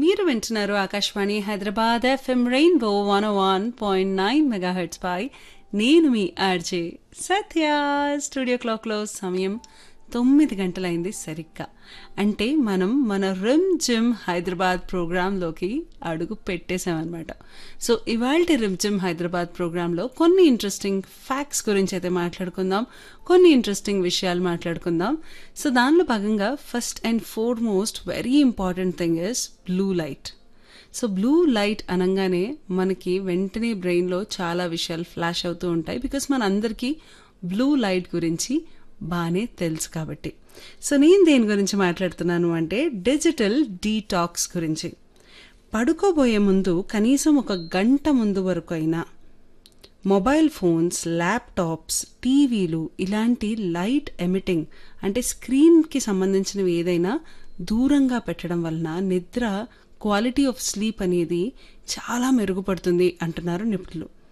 మీరు వింటున్నారు Akashvani Hyderabad FM rainbow one one point nine megahertz పై నేను మీ ఆర్జే సత్య స్టూడియో క్లాక్లో సమయం తొమ్మిది గంటలైంది సరిగ్గా అంటే మనం మన రిమ్ జిమ్ హైదరాబాద్ ప్రోగ్రాంలోకి అడుగు పెట్టేశామన్నమాట సో ఇవాళ రిమ్ జిమ్ హైదరాబాద్ ప్రోగ్రాంలో కొన్ని ఇంట్రెస్టింగ్ ఫ్యాక్ట్స్ గురించి అయితే మాట్లాడుకుందాం కొన్ని ఇంట్రెస్టింగ్ విషయాలు మాట్లాడుకుందాం సో దానిలో భాగంగా first and foremost very important thing is blue light so blue light అనగానే మనకి వెంటనే బ్రెయిన్లో చాలా విషయాలు ఫ్లాష్ అవుతూ ఉంటాయి బికాస్ మన అందరికీ బ్లూ లైట్ గురించి బాగానే తెలుసు కాబట్టి సో నేను దేని గురించి మాట్లాడుతున్నాను అంటే డిజిటల్ డీటాక్స్ గురించి పడుకోబోయే ముందు కనీసం ఒక గంట ముందు వరకు అయినా మొబైల్ ఫోన్స్ ల్యాప్టాప్స్ టీవీలు ఇలాంటి లైట్ ఎమిటింగ్ అంటే స్క్రీన్కి సంబంధించినవి ఏదైనా దూరంగా పెట్టడం వలన నిద్ర క్వాలిటీ ఆఫ్ స్లీప్ అనేది చాలా మెరుగుపడుతుంది అంటున్నారు నిపుణులు